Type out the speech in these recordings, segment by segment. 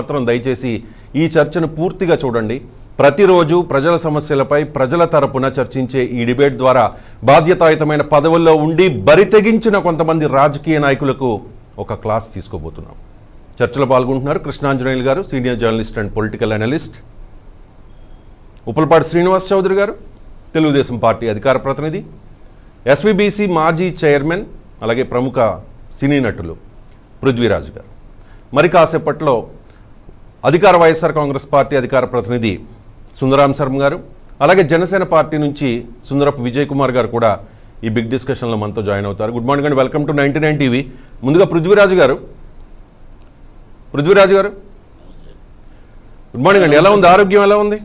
మాత్రం దయచేసి ఈ చర్చను పూర్తిగా చూడండి ప్రతిరోజు ప్రజల సమస్యలపై ప్రజల తరపున చర్చించే ఈ డిబేట్ ద్వారా బాధ్యతాయుతమైన పదవుల్లో ఉండి బరి తెగించిన కొంతమంది రాజకీయ నాయకులకు ఒక క్లాస్ తీసుకోబోతున్నాం చర్చలో పాల్గొంటున్నారు కృష్ణాంజనేయులు గారు senior journalist and political analyst Uppalapati Srinivas Chowdary గారు తెలుగుదేశం పార్టీ అధికార ప్రతినిధి ఎస్విబిసి మాజీ చైర్మన్ అలాగే ప్రముఖ సినీ నటులు పృథ్వీరాజ్ గారు మరి కాసేపట్లో అధికార వైఎస్ఆర్ కాంగ్రెస్ పార్టీ అధికార ప్రతినిధి సుందరాం శర్మ గారు అలాగే జనసేన పార్టీ నుంచి సుందరపు విజయ్ కుమార్ గారు కూడా ఈ బిగ్ డిస్కషన్లో మనతో జాయిన్ అవుతారు గుడ్ మార్నింగ్ అండి welcome to ninety nine TV ముందుగా పృథ్వీరాజు గారు పృథ్వీరాజు గారు గుడ్ మార్నింగ్ అండి ఎలా ఉంది ఆరోగ్యం ఎలా ఉంది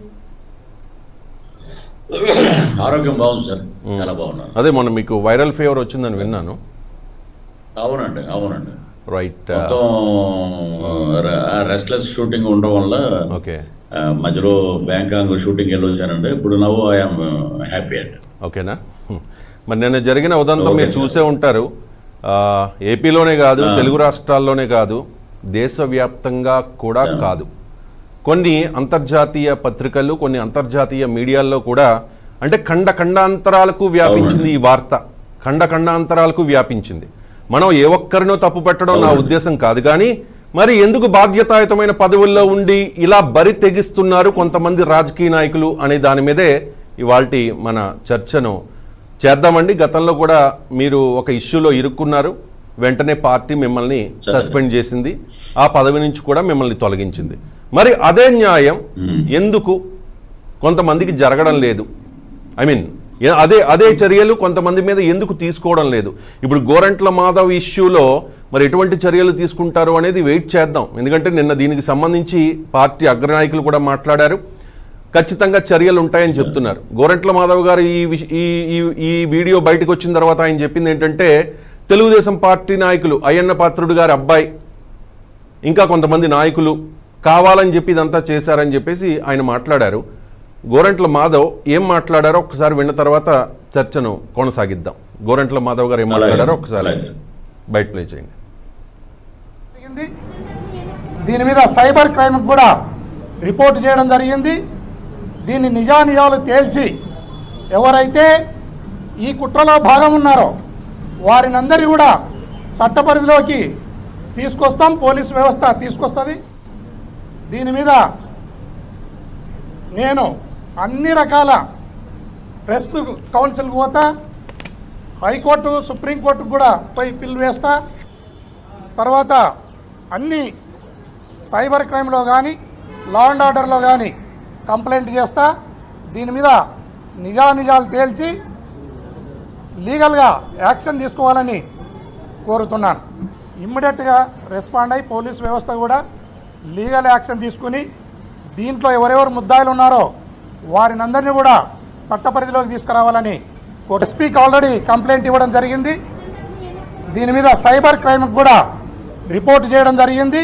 ఆరోగ్యం బాగుంది సార్ చాలా బాగున్నాను అదే మొన్న మీకు వైరల్ ఫీవర్ వచ్చిందని విన్నాను అవునండి అవునండి రైట్ మొత్తం రెస్ట్లెస్ షూటింగ్ ఉండడం వల్ల ఓకే ఆ, మధ్యలో బ్యాంకాంగ్ షూటింగ్ వెళ్ళి వచ్చానండి ఇప్పుడు నవ్వు ఐఎమ్ హ్యాపీ అండి ఓకేనా హ్మ్. మరి నిన్న జరిగిన ఉదంతం ఓకే మీరు సార్. చూసే ఉంటారు ఆ, ఏపీలోనే కాదు తెలుగు రాష్ట్రాల్లోనే కాదు దేశవ్యాప్తంగా కూడా కాదు కొన్ని అంతర్జాతీయ పత్రికలు కొన్ని అంతర్జాతీయ మీడియాల్లో కూడా అంటే ఖండ ఖండాంతరాలకు వ్యాపించింది ఈ వార్త ఖండ ఖండాంతరాలకు వ్యాపించింది మనం ఏ ఒక్కరినో తప్పు పెట్టడం నా ఉద్దేశం కాదు కానీ మరి ఎందుకు బాధ్యతాయుతమైన పదవుల్లో ఉండి ఇలా బరి తెగిస్తున్నారు కొంతమంది రాజకీయ నాయకులు అనే దాని మీదే ఇవాల్టి మన చర్చను చేద్దామండి గతంలో కూడా మీరు ఒక ఇష్యూలో ఇరుక్కున్నారు వెంటనే పార్టీ మిమ్మల్ని సస్పెండ్ చేసింది ఆ పదవి నుంచి కూడా మిమ్మల్ని తొలగించింది మరి అదే న్యాయం ఎందుకు కొంతమందికి జరగడం లేదు ఐ మీన్ అదే అదే చర్యలు కొంతమంది మీద ఎందుకు తీసుకోవడం లేదు ఇప్పుడు గోరంట్ల మాధవ్ ఇష్యూలో మరి ఎటువంటి చర్యలు తీసుకుంటారు అనేది వెయిట్ చేద్దాం ఎందుకంటే నిన్న దీనికి సంబంధించి పార్టీ అగ్రనాయకులు కూడా మాట్లాడారు ఖచ్చితంగా చర్యలు ఉంటాయని చెప్తున్నారు గోరంట్ల మాధవ్ గారు ఈ విష- ఈ ఈ- ఈ వీడియో బయటకు వచ్చిన తర్వాత ఆయన చెప్పింది ఏంటంటే తెలుగుదేశం పార్టీ నాయకులు అయ్యన్న పాత్రుడు గారి అబ్బాయి ఇంకా కొంతమంది నాయకులు కావాలని చెప్పి ఇదంతా చేశారని చెప్పేసి ఆయన మాట్లాడారు గోరంట్ల మాధవ్ ఏం మాట్లాడారో ఒకసారి విన్న తర్వాత చర్చను కొనసాగిద్దాం గోరంట్ల మాధవ్ గారు ఏం అలాగే, మాట్లాడారో ఒకసారి అలాగే. బయట ప్లే చేయండి జరిగింది దీని మీద సైబర్ క్రైమ్ కూడా రిపోర్ట్ చేయడం జరిగింది దీన్ని నిజానిజాలు తేల్చి ఎవరైతే ఈ కుట్రలో భాగం ఉన్నారో వారినందరి కూడా చట్ట పరిధిలోకి తీసుకొస్తాం పోలీస్ వ్యవస్థ తీసుకొస్తుంది దీని మీద నేను అన్ని రకాల ప్రెస్ కౌన్సిల్కి పోతా హైకోర్టు సుప్రీంకోర్టుకు కూడా పోయి పిల్లు వేస్తా తర్వాత అన్ని సైబర్ క్రైమ్లో కానీ లా అండ్ ఆర్డర్లో కానీ కంప్లైంట్ చేస్తా దీని మీద నిజానిజాలు తేల్చి లీగల్గా యాక్షన్ తీసుకోవాలని కోరుతున్నాను ఇమ్మీడియట్గా రెస్పాండ్ అయి పోలీస్ వ్యవస్థ కూడా లీగల్ యాక్షన్ తీసుకుని దీంట్లో ఎవరెవరు ముద్దాయిలు ఉన్నారో వారినందరినీ కూడా చట్ట పరిధిలోకి తీసుకురావాలని ఎస్పీకి ఆల్రెడీ కంప్లైంట్ ఇవ్వడం జరిగింది దీని మీద సైబర్ క్రైమ్ కూడా రిపోర్ట్ చేయడం జరిగింది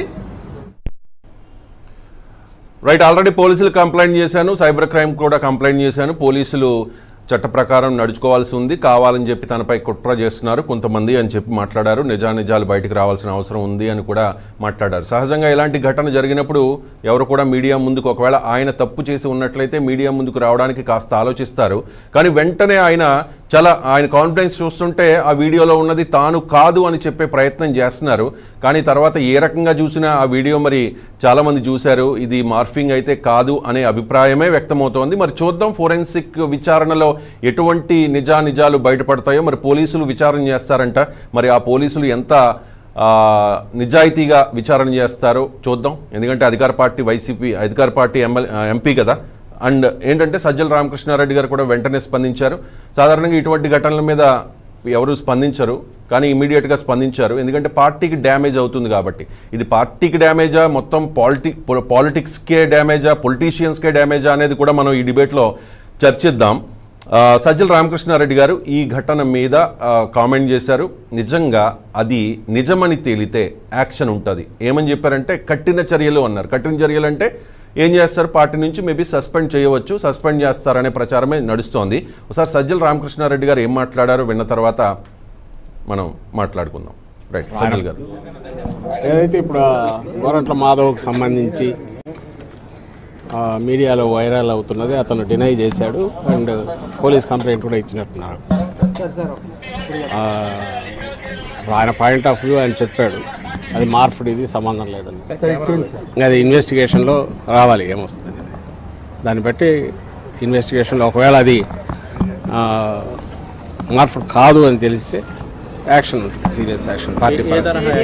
రైట్ ఆల్రెడీ పోలీసులు కంప్లైంట్ చేశాను సైబర్ క్రైమ్ కూడా కంప్లైంట్ చేశాను పోలీసులు చట్ట ప్రకారం నడుచుకోవాల్సి ఉంది కావాలని చెప్పి తనపై కుట్ర చేస్తున్నారు కొంతమంది అని చెప్పి మాట్లాడారు నిజానిజాలు బయటకు రావాల్సిన అవసరం ఉంది అని కూడా మాట్లాడారు సహజంగా ఇలాంటి ఘటన జరిగినప్పుడు ఎవరు కూడా మీడియా ముందుకు ఒకవేళ ఆయన తప్పు చేసి ఉన్నట్లయితే మీడియా ముందుకు రావడానికి కాస్త ఆలోచిస్తారు కానీ వెంటనే ఆయన చాలా ఆయన కాన్ఫిడెన్స్ చూస్తుంటే ఆ వీడియోలో ఉన్నది తాను కాదు అని చెప్పే ప్రయత్నం చేస్తున్నారు కానీ తర్వాత ఏ రకంగా చూసినా ఆ వీడియో మరి చాలామంది చూశారు ఇది మార్ఫింగ్ అయితే కాదు అనే అభిప్రాయమే వ్యక్తమవుతోంది మరి చూద్దాం ఫోరెన్సిక్ విచారణలో ఎటువంటి నిజానిజాలు బయటపడతాయో మరి పోలీసులు విచారణ చేస్తారంట మరి ఆ పోలీసులు ఎంత ఆ, నిజాయితీగా విచారణ చేస్తారో చూద్దాం ఎందుకంటే అధికార పార్టీ వైసీపీ అధికార పార్టీ ఎమ్మెల్ ఎంపీ కదా అండ్ ఏంటంటే సజ్జల రామకృష్ణారెడ్డి గారు కూడా వెంటనే స్పందించారు సాధారణంగా ఇటువంటి ఘటనల మీద ఎవరు స్పందించరు కానీ ఇమీడియట్గా స్పందించారు ఎందుకంటే పార్టీకి డ్యామేజ్ అవుతుంది కాబట్టి ఇది పార్టీకి డ్యామేజా మొత్తం పాలిటి పాలిటిక్స్కే డ్యామేజా పొలిటీషియన్స్కే డ్యామేజా అనేది కూడా మనం ఈ డిబేట్లో చర్చిద్దాం ఆ, సజ్జల రామకృష్ణారెడ్డి గారు ఈ ఘటన మీద ఆ, కామెంట్ చేశారు నిజంగా అది నిజమని తేలితే యాక్షన్ ఉంటుంది ఏమని చెప్పారంటే కఠిన చర్యలు అన్నారు కఠిన చర్యలు అంటే ఏం చేస్తారు పార్టీ నుంచి మేబీ సస్పెండ్ చేయవచ్చు సస్పెండ్ చేస్తారనే ప్రచారమే నడుస్తోంది ఒకసారి సజ్జల రామకృష్ణారెడ్డి గారు ఏం మాట్లాడారో విన్న తర్వాత మనం మాట్లాడుకుందాం రైట్ సజ్జల్ గారు ఏదైతే ఇప్పుడు ఆ గోరంట్ల మాధవ్కి సంబంధించి ఆ, మీడియాలో వైరల్ అవుతున్నది అతను డినై చేశాడు అండ్ పోలీస్ కంప్లైంట్ కూడా ఇచ్చినట్టున్నారు ఆ, ఆయన పాయింట్ ఆఫ్ వ్యూ ఆయన చెప్పాడు అది మార్పుడు ఇది సంబంధం లేదని ఇంకా అది ఇన్వెస్టిగేషన్లో రావాలి ఏమొస్తుంది దాన్ని బట్టి ఇన్వెస్టిగేషన్లో ఒకవేళ అది ఆ, మార్పుడు కాదు అని తెలిస్తే యాక్షన్ ఉంటుంది సీరియస్ యాక్షన్ పార్టీ పరంగా.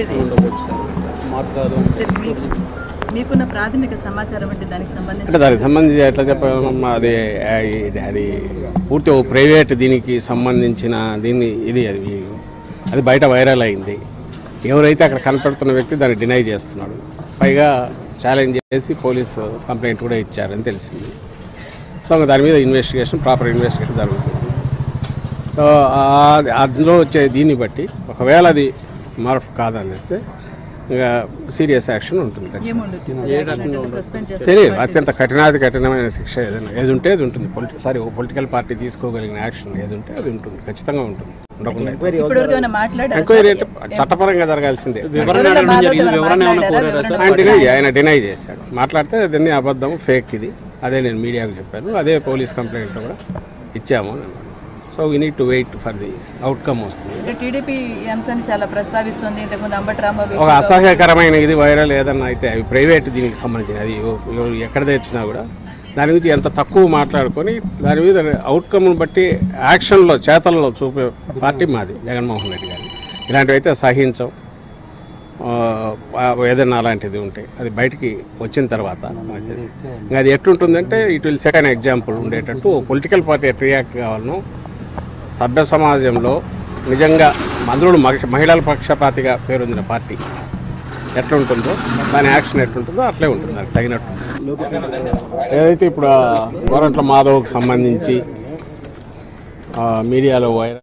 మీకు- మీకున్న ప్రాథమిక సమాచారం అంటే దానికి సంబంధించి అంటే దానికి సంబంధించి ఎట్లా చెప్పాలమ్మా అది ఆ, ఇది అది పూర్తి ఓ ప్రైవేట్ దీనికి సంబంధించిన దీన్ని ఇది అది అది బయట వైరల్ అయింది ఎవరైతే అక్కడ కనపడుతున్న వ్యక్తి దాన్ని డినై చేస్తున్నాడు పైగా ఛాలెంజ్ చేసి పోలీసు కంప్లైంట్ కూడా ఇచ్చారని తెలిసింది సో ఇంకా దాని మీద ఇన్వెస్టిగేషన్ ప్రాపర్ ఇన్వెస్టిగేషన్ జరుగుతుంది సో ఆ- అందులో వచ్చే దీన్ని బట్టి ఒకవేళ అది మార్పు కాదనిస్తే ఇంకా సీరియస్ యాక్షన్ ఉంటుంది ఖచ్చితంగా ఏముండదు సస్పెండ్ చేస్తారు తెలియదు అత్యంత కఠినాతి కఠినమైన శిక్ష ఏదైనా ఏది ఉంటే అది ఉంటుంది పొలిటి సారీ ఒక పొలిటికల్ పార్టీ తీసుకోగలిగిన యాక్షన్ ఏది ఉంటే అది ఉంటుంది ఖచ్చితంగా ఉంటుంది ఉండకుండా అయితే. ఇప్పటివరకు ఏమైనా మాట్లాడారు ఎంక్వైరీ అంటే చట్టపరంగా జరగాల్సిందే వివరణ అడగడం జరిగింది వివరణ ఏమైనా కోరారా సార్? ఆయన డినై ఆయన డినై చేశాడు మాట్లాడితే అదన్నీ అబద్ధం ఫేక్ ఇది అదే నేను మీడియాకు చెప్పాను అదే పోలీస్ కంప్లైంట్లో కూడా ఇచ్చాము అని అన్నాడు so we need to wait for the outcome వస్తుంది అంటే టీడీపీ ఈ అంశాన్ని చాలా ప్రస్తావిస్తుంది ఇంతకుముందు అంబటి రాంబాబు ఒక అసహ్యకరమైన ఇది వైరల్ ఏదన్నా అయితే అవి ప్రైవేట్ దీనికి సంబంధించిన అది ఎవ- ఎవరు ఎక్కడ తెచ్చినా కూడా దాని గురించి ఎంత తక్కువ మాట్లాడుకొని దాని మీద అవుట్కమ్ను బట్టి యాక్షన్లో చేతల్లో చూపే పార్టీ మాది జగన్మోహన్ రెడ్డి గారి ఇలాంటివి అయితే సహించం ఆ, ఆ, ఏదైనా అలాంటిది ఉంటే అది బయటికి వచ్చిన తర్వాత మనకి తెలియదు. ఇంకా అది ఎట్లుంటుందంటే it will set an example ఉండేటట్టు పొలిటికల్ పార్టీ ఎట్ రియాక్ట్ కావాలను సభ్య సమాజంలో నిజంగా మంత్రులు మహిళ- మహిళల పక్షపాతిగా పేరొందిన పార్టీ ఎట్లుంటుందో దాని యాక్షన్ ఎట్లుంటుందో అట్లే ఉంటుంది దానికి తగినట్టు ఏదైతే ఇప్పుడు ఆ గోరంట్ల మాధవ్కి సంబంధించి ఆ, మీడియాలో వైరల్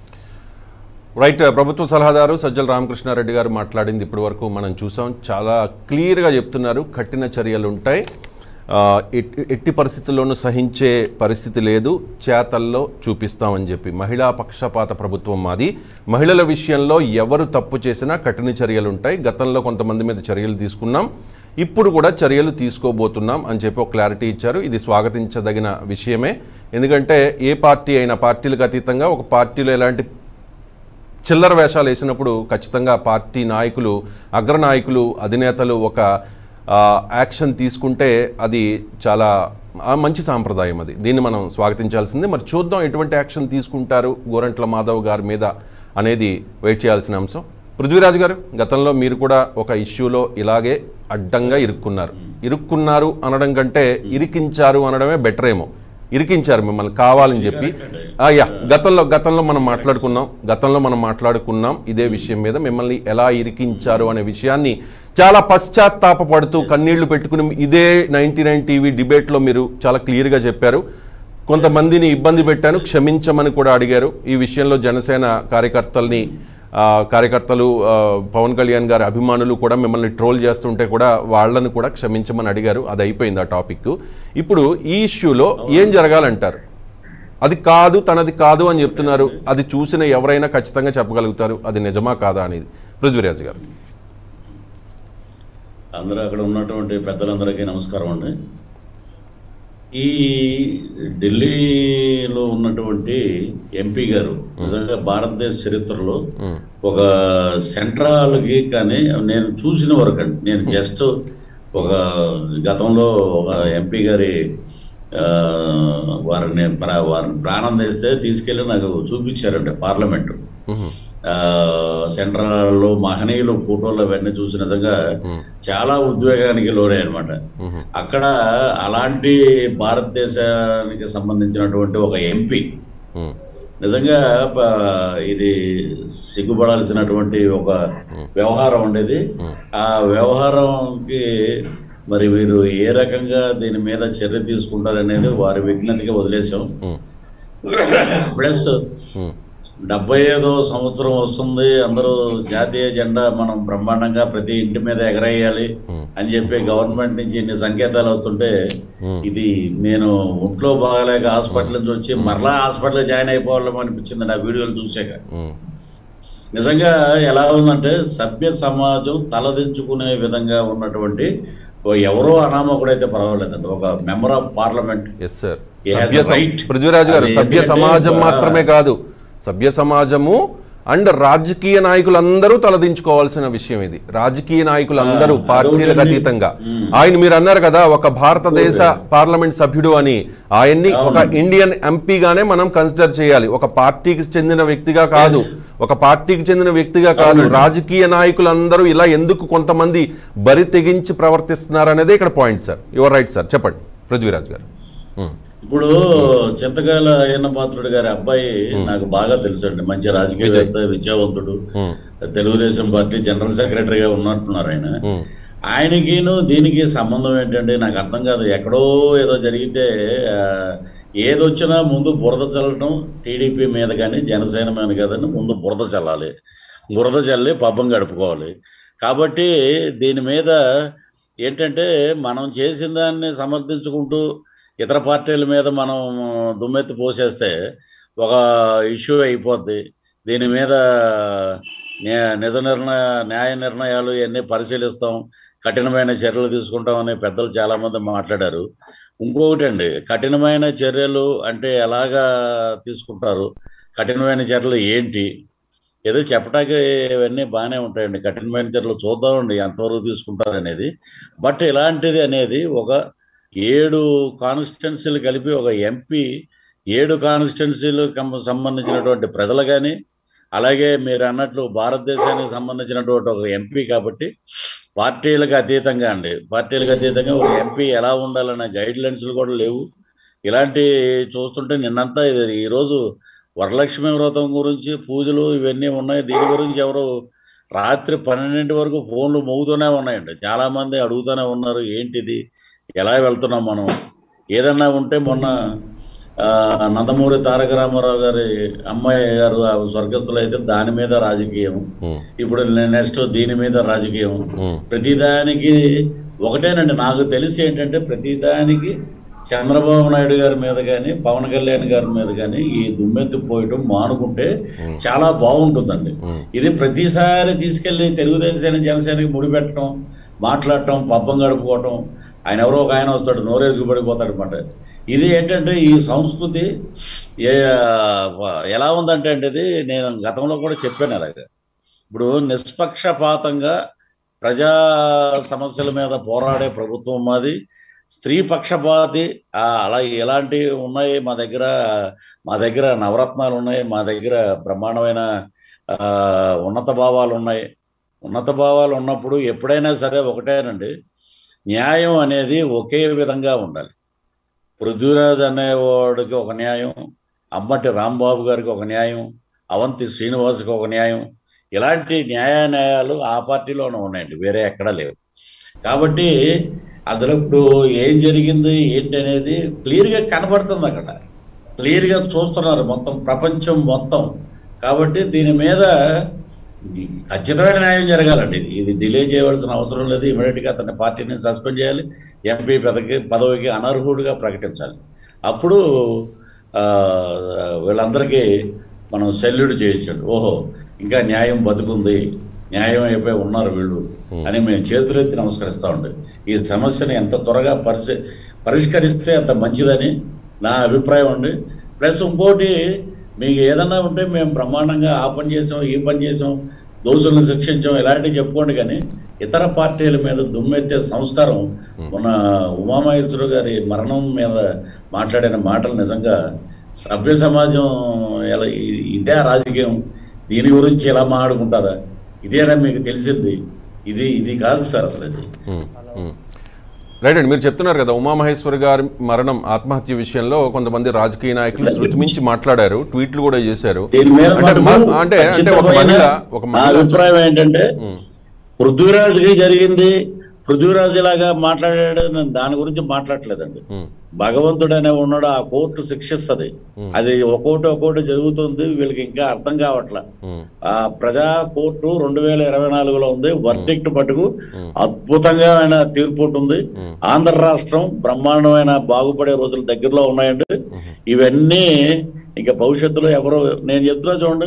రైట్ ప్రభుత్వ సలహాదారు సజ్జల రామకృష్ణారెడ్డి గారు మాట్లాడింది ఇప్పటి వరకు మనం చూసాం చాలా క్లియర్గా చెప్తున్నారు కఠిన చర్యలు ఉంటాయి ఆ, ఎట్టి ఎట్టి పరిస్థితుల్లోనూ సహించే పరిస్థితి లేదు చేతల్లో చూపిస్తామని చెప్పి మహిళా పక్షపాత ప్రభుత్వం మాది మహిళల విషయంలో ఎవరు తప్పు చేసినా కఠిన చర్యలు ఉంటాయి గతంలో కొంతమంది మీద చర్యలు తీసుకున్నాం ఇప్పుడు కూడా చర్యలు తీసుకోబోతున్నాం అని చెప్పి ఒక క్లారిటీ ఇచ్చారు ఇది స్వాగతించదగిన విషయమే ఎందుకంటే ఏ పార్టీ అయినా పార్టీలకు అతీతంగా ఒక పార్టీలో ఎలాంటి చిల్లర వేషాలు వేసినప్పుడు ఖచ్చితంగా పార్టీ నాయకులు అగ్రనాయకులు అధినేతలు ఒక ఆ, యాక్షన్ తీసుకుంటే అది చాలా ఆ, మంచి సాంప్రదాయం అది దీన్ని మనం స్వాగతించాల్సిందే మరి చూద్దాం ఎటువంటి యాక్షన్ తీసుకుంటారు గోరంట్ల మాధవ్ గారి మీద అనేది వెయిట్ చేయాల్సిన అంశం పృథ్వీరాజ్ గారు గతంలో మీరు కూడా ఒక ఇష్యూలో ఇలాగే అడ్డంగా ఇరుక్కున్నారు ఇరుక్కున్నారు అనడం కంటే ఇరికించారు అనడమే బెటర్ ఏమో ఇరికించారు మిమ్మల్ని కావాలని చెప్పి ఆ, యా గతంలో గతంలో మనం మాట్లాడుకున్నాం గతంలో మనం మాట్లాడుకున్నాం ఇదే విషయం మీద మిమ్మల్ని ఎలా ఇరికించారు అనే విషయాన్ని చాలా పశ్చాత్తాపపడుతూ కన్నీళ్లు పెట్టుకుని ఇదే నైన్టీ నైన్ టీవీ డిబేట్లో మీరు చాలా క్లియర్గా చెప్పారు కొంతమందిని ఇబ్బంది పెట్టాను క్షమించమని కూడా అడిగారు ఈ విషయంలో జనసేన కార్యకర్తల్ని ఆ, కార్యకర్తలు ఆ, పవన్ కళ్యాణ్ గారి అభిమానులు కూడా మిమ్మల్ని ట్రోల్ చేస్తుంటే కూడా వాళ్ళని కూడా క్షమించమని అడిగారు అది అయిపోయింది ఆ టాపిక్ ఇప్పుడు ఈ ఇష్యూలో ఏం జరగాలంటారు అది కాదు తనది కాదు అని చెప్తున్నారు అది చూసిన ఎవరైనా ఖచ్చితంగా చెప్పగలుగుతారు అది నిజమా కాదా అనేది పృథ్వీరాజ్ గారు అందరూ అక్కడ ఉన్నటువంటి పెద్దలందరికీ నమస్కారం అండి ఈ ఢిల్లీలో ఉన్నటువంటి ఎంపీ గారు నిజంగా భారతదేశ చరిత్రలో ఒక సెంట్రల్కి కానీ నేను చూసిన వరకు అండి నేను జస్ట్ ఒక గతంలో ఒక ఎంపీ గారి ఆ, వారిని ప్రా- వారిని ప్రాణం తెస్తే తీసుకెళ్ళి నాకు చూపించారండి పార్లమెంటు ఆ, సెంట్రల్లో మహనీయులు ఫోటోలు అవన్నీ చూసి నిజంగా చాలా ఉద్వేగానికి లోనే అనమాట అక్కడ అలాంటి భారతదేశానికి సంబంధించినటువంటి ఒక ఎంపీ ఉమ్, నిజంగా ప- ఇది సిగ్గుపడాల్సినటువంటి ఒక వ్యవహారం ఉండేది ఆ వ్యవహారంకి మరి వీరు ఏ రకంగా దీని మీద చర్య తీసుకుంటారనేది వారి విజ్ఞతకి వదిలేసాం ఉమ్, ప్లస్ ఉమ్, డెబ్బై ఐదో సంవత్సరం వస్తుంది అందరూ జాతీయ జెండా మనం బ్రహ్మాండంగా ప్రతి ఇంటి మీద ఎగరేయాలి అని చెప్పి గవర్నమెంట్ నుంచి ఇన్ని సంకేతాలు వస్తుంటే ఇది నేను ఒంట్లో బాగాలేక హాస్పిటల్ నుంచి వచ్చి మరలా హాస్పిటల్ జాయిన్ అయిపోవాలేమో అనిపించింది నా వీడియోలు చూసాక ఉమ్, నిజంగా ఎలా ఉందంటే సభ్య సమాజం తలదించుకునే విధంగా ఉన్నటువంటి ఓ ఎవరో అనామకుడైతే పర్వాలేదండి ఒక member of parliament yes sir He has సభ్య a సమ- right. పృథ్వీరాజు గారు అది సభ్య ఎందుకంటే సమాజం బా- మాత్రమే కాదు సభ్య సమాజము అండ్ రాజకీయ నాయకులందరూ తలదించుకోవాల్సిన విషయం ఇది రాజకీయ నాయకులందరూ ఆ, పార్టీలకు అదొకటి. అతీతంగా ఆయన మీరు అన్నారు కదా ఒక భారతదేశ పార్లమెంట్ సభ్యుడు అని ఆయన్ని ఒక ఇండియన్ ఎంపీగానే మనం కన్సిడర్ చేయాలి ఒక పార్టీకి చెందిన వ్యక్తిగా కాదు ఒక పార్టీకి చెందిన వ్యక్తిగా కాదు రాజకీయ నాయకులందరూ ఇలా ఎందుకు కొంతమంది బరి తెగించి ప్రవర్తిస్తున్నారు అనేది ఇక్కడ point sir your right sir చెప్పండి పృథ్వీరాజ్ గారు ఉం. ఇప్పుడు చింతకాయల అయ్యన్న పాత్రుడు గారి అబ్బాయి నాకు బాగా తెలుసండి మంచి రాజకీయవేత్త విద్యావంతుడు ఉం. తెలుగుదేశం పార్టీ జనరల్ సెక్రటరీగా ఉన్నట్టున్నారు ఆయన ఉం. ఆయనకిను దీనికి సంబంధం ఏంటంటే నాకు అర్థం కాదు ఎక్కడో ఏదో జరిగితే ఆ, ఏదొచ్చినా ముందు బురద చల్లటం టీడీపీ మీద కానీ జనసేన మీద కదని ముందు బురద చల్లాలి బురద చల్లి పబ్బం గడుపుకోవాలి కాబట్టి దీని మీద ఏంటంటే మనం చేసిన దాన్ని సమర్థించుకుంటూ ఇతర పార్టీల మీద మనం దుమ్మెత్తి పోసేస్తే ఒక ఇష్యూ అయిపోద్ది దీని మీద న్యా- నిజ నిర్ణయ న్యాయ నిర్ణయాలు ఇవన్నీ పరిశీలిస్తాం కఠినమైన చర్యలు తీసుకుంటామని పెద్దలు చాలామంది మాట్లాడారు ఇంకొకటి అండి కఠినమైన చర్యలు అంటే ఎలాగా తీసుకుంటారు కఠినమైన చర్యలు ఏంటి ఏదో చెప్పడానికి ఇవన్నీ బాగానే ఉంటాయండి కఠినమైన చర్యలు చూద్దామండి ఎంతవరకు తీసుకుంటారు అనేది బట్ ఇలాంటిది అనేది ఒక ఏడు కాన్స్టిట్యున్సీలు కలిపి ఒక ఎంపీ ఏడు కాన్స్టిట్యున్సీలు సంబంధించినటువంటి ప్రజలు కానీ అలాగే మీరు అన్నట్లు భారతదేశానికి సంబంధించినటువంటి ఒక ఎంపీ కాబట్టి పార్టీలకు అతీతంగా అండి పార్టీలకు అతీతంగా ఒక ఎంపీ ఎలా ఉండాలనే గైడ్ లైన్స్లు కూడా లేవు ఇలాంటి చూస్తుంటే నిన్నంతా ఇది ఈరోజు వరలక్ష్మి వ్రతం గురించి పూజలు ఇవన్నీ ఉన్నాయి దీని గురించి ఎవరు రాత్రి పన్నెండింటి వరకు ఫోన్లు మోగుతూనే ఉన్నాయండి చాలా మంది అడుగుతూనే ఉన్నారు ఏంటిది ఎలా వెళ్తున్నాం మనం ఏదన్నా ఉంటే మొన్న ఆ, నందమూరి తారక రామారావు గారి అమ్మాయి గారు ఆ స్వర్గస్థులు అయితే దాని మీద రాజకీయం ఉం. ఇప్పుడు నెక్స్ట్ దీని మీద రాజకీయం ఉం. ప్రతిదానికి ఒకటేనండి నాకు తెలిసి ఏంటంటే ప్రతిదానికి చంద్రబాబు నాయుడు గారి మీద కానీ పవన్ కళ్యాణ్ గారి మీద కానీ ఈ దుమ్మెత్తి పోయటం మానుకుంటే చాలా బాగుంటుందండి ఉం. ఇది ప్రతిసారి తీసుకెళ్లి తెలుగుదేశాన్ని జనసేనకి ముడిపెట్టడం మాట్లాడటం పబ్బం గడుపుకోవటం ఆయన ఎవరో ఒక ఆయన వస్తాడు నోరేసుకు పడిపోతాడు అనమాట ఇది ఏంటంటే ఈ సంస్కృతి ఏ ఎలా ఉందంటే అంటే ఇది నేను గతంలో కూడా చెప్పాను అలాగే ఇప్పుడు నిష్పక్షపాతంగా ప్రజా సమస్యల మీద పోరాడే ప్రభుత్వం మాది స్త్రీ పక్షపాతి ఆ, అలా ఎలాంటివి ఉన్నాయి మా దగ్గర మా దగ్గర నవరత్నాలు ఉన్నాయి మా దగ్గర బ్రహ్మాండమైన ఆ, ఉన్నత భావాలు ఉన్నాయి ఉన్నత భావాలు ఉన్నప్పుడు ఎప్పుడైనా సరే ఒకటేనండి న్యాయం అనేది ఒకే విధంగా ఉండాలి పృథ్వీరాజ్ అనేవాడికి ఒక న్యాయం అమ్మటి రాంబాబు గారికి ఒక న్యాయం అవంతి శ్రీనివాస్కి ఒక న్యాయం ఇలాంటి న్యాయ న్యాయాలు ఆ పార్టీలోనే ఉన్నాయండి వేరే ఎక్కడా లేవు కాబట్టి అసలు ఇప్పుడు ఏం జరిగింది ఏంటి అనేది క్లియర్గా కనబడుతుంది అక్కడ క్లియర్గా చూస్తున్నారు మొత్తం ప్రపంచం మొత్తం కాబట్టి దీని మీద ఖచ్చితమైన న్యాయం జరగాలండి ఇది ఇది డిలే చేయవలసిన అవసరం లేదు ఇమీడియట్గా అతని పార్టీని సస్పెండ్ చేయాలి ఎంపీ పదకి పదవికి అనర్హుడిగా ప్రకటించాలి అప్పుడు ఆ, వీళ్ళందరికీ మనం సెల్యూట్ చేయొచ్చండి ఓహో ఇంకా న్యాయం బతుకుంది న్యాయం అయిపోయి ఉన్నారు వీళ్ళు అని మేము చేతులెత్తి నమస్కరిస్తామండి ఈ సమస్యను ఎంత త్వరగా పరిశీ పరిష్కరిస్తే అంత మంచిదని నా అభిప్రాయం అండి ప్లస్ ఇంకోటి మీకు ఏదన్నా ఉంటే మేము బ్రహ్మాండంగా ఆ పని చేసాం ఈ పని చేసాం దోషులను శిక్షించాం ఇలాంటివి చెప్పుకోండి కానీ ఇతర పార్టీల మీద దుమ్మెత్తే సంస్కారం మన ఉమామహేశ్వర గారి మరణం మీద మాట్లాడిన మాటలు నిజంగా సభ్య సమాజం ఎలా ఇ- ఇదే రాజకీయం దీని గురించి ఎలా మాట్లాడుకుంటారా ఇదేనా మీకు తెలిసింది ఇది ఇది కాదు సార్ అసలు ఇది ఉమ్, ఉమ్. రైట్ అండి మీరు చెప్తున్నారు కదా ఉమామహేశ్వర్ గారి మరణం ఆత్మహత్య విషయంలో కొంతమంది రాజకీయ నాయకులు శృతి మించి మాట్లాడారు ట్వీట్లు కూడా చేశారు దీని మీద అంటే మటుకు మ- అంటే అంటే ఒక ఖచ్చితమైన మహిళ ఒక నా మహిళ అభిప్రాయం ఏంటంటే ఉమ్, పృథ్వీరాజుకి జరిగింది పృథ్వీరాజు ఇలాగా మాట్లాడాడు నేను దాని గురించి మాట్లాడలేదండి ఉమ్, భగవంతుడు అనే ఉన్నాడు ఆ కోర్టు శిక్షిస్తుంది అది ఒక్కోటి ఒక్కోటి జరుగుతుంది వీళ్ళకి ఇంకా అర్థం కావట్లా ఉమ్, ఆ ప్రజా కోర్టు రెండు వేల ఇరవై నాలుగులో ఉంది వర్డిక్ట్ మటుకు అద్భుతంగా ఆయన తీర్పు ఉంటుంది ఆంధ్ర రాష్ట్రం బ్రహ్మాండమైన బాగుపడే రోజులు దగ్గరలో ఉన్నాయండి ఇవన్నీ ఇంకా భవిష్యత్తులో ఎవరు నేను చెప్తున్నా చూడండి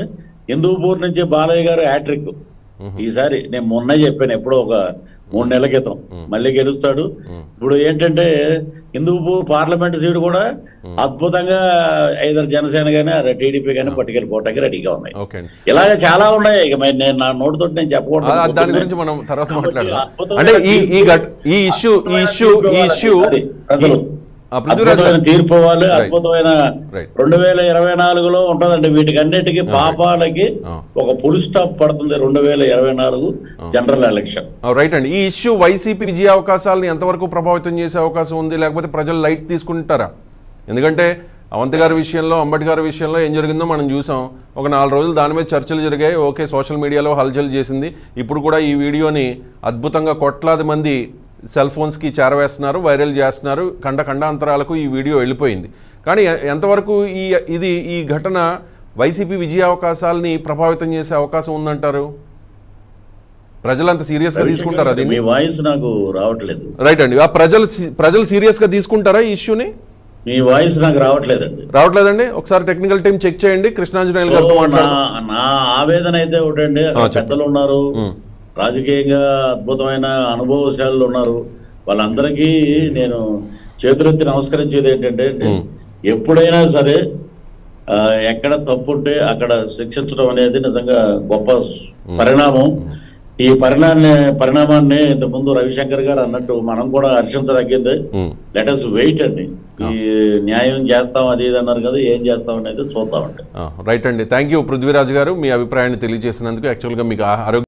హిందూపూర్ నుంచి బాలయ్య గారు హ్యాట్రిక్ ఈసారి నేను మొన్న చెప్పాను ఎప్పుడో ఒక మూడు నెలల క్రితం మళ్ళీ గెలుస్తాడు ఇప్పుడు ఏంటంటే హిందూపూర్ పార్లమెంట్ సీట్ కూడా అద్భుతంగా ఐదరు జనసేన గానీ టీడీపీ గానీ పట్టుకెళ్ళిపోవటానికి రెడీగా ఉన్నాయి ఓకే అండి ఇలాగ చాలా ఉన్నాయి ఇక మరి నేను నా నోటితో నేను చెప్పకూడదు ఆ- దాని గురించి మనం తర్వాత కాబట్టి మాట్లాడదాం అద్భుతమైన అంటే ఈ ఈ తీర్పు- గట్ ఈ ఇష్యూ ఈ ఇష్యూ ఈ ఇష్యూ ఈసారి ప్రజలు ఆ, పృథ్వీరాజ్ అద్భుతమైన గారు- తీర్పు ఇవ్వాలి Right. అద్భుతమైన Right. రెండు వేల ఇరవై నాలుగులో ఉంటదండి వీటికి అన్నిటికీ పాపాలకి ఆ. ఒక పుల్ స్టాప్ పడుతుంది రెండు వేల ఇరవై నాలుగు జనరల్ ఎలక్షన్ రైట్ అండి ఈ ఇష్యూ వైసీపీ విజయ అవకాశాలను ఎంతవరకు ప్రభావితం చేసే అవకాశం ఉంది లేకపోతే ప్రజలు లైట్ తీసుకుంటారా ఎందుకంటే అవంతి గారి విషయంలో అంబటి గారి విషయంలో ఏం జరిగిందో మనం చూసాం ఒక నాలుగు రోజులు దాని మీద చర్చలు జరిగాయి ఓకే సోషల్ మీడియాలో హల్చల్ చేసింది ఇప్పుడు కూడా ఈ వీడియోని అద్భుతంగా కోట్లాది మంది సెల్ ఫోన్స్కి చేరవేస్తున్నారు వైరల్ చేస్తున్నారు ఖండ ఖండాంతరాలకు ఈ వీడియో వెళ్ళిపోయింది కానీ ఎ- ఎంతవరకు ఈ ఇది ఈ ఘటన వైసీపీ విజయ అవకాశాలని ప్రభావితం చేసే అవకాశం ఉందంటారు ప్రజలంత సీరియస్గా తీసుకుంటారా దీన్ని మీ వాయిస్ నాకు రావట్లేదు రైట్ అండి ఆ ప్రజలు సి- ప్రజలు సీరియస్గా తీసుకుంటారా ఈ ఇష్యూని మీ వాయిస్ నాకు రావట్లేదండి రావట్లేదండి ఒకసారి టెక్నికల్ టీం చెక్ చేయండి కృష్ణాంజనేయులు గారితో నా మాట్లాడు నా ఆవేదన అయితే ఒకటండి అక్కడ చెప్పండి. పెద్దలు ఉన్నారు ఉమ్. రాజకీయంగా అద్భుతమైన అనుభవశాలు ఉన్నారు వాళ్ళందరికీ నేను చేతులెత్తి నమస్కరించేది ఏంటంటే ఉమ్. ఎప్పుడైనా సరే ఆ, ఎక్కడ తప్పు ఉంటే అక్కడ శిక్షించడం అనేది నిజంగా గొప్ప పరిణామం ఈ పరిణామాన్ని పరిణామాన్ని ఇంతకుముందు రవిశంకర్ గారు అన్నట్టు మనం కూడా హర్షించదగ్గింది ఉమ్. లెట్ అస్ వెయిట్ అండి ఈ న్యాయం చేస్తాం అది ఇది అన్నారు కదా ఏం చేస్తాం అనేది చూద్దామండి ఆ, రైట్ అండి థ్యాంక్ యూ పృథ్వీరాజ్ గారు మీ అభిప్రాయాన్ని తెలియజేసినందుకు యాక్చువల్గా మీకు ఆ- ఆరోగ్య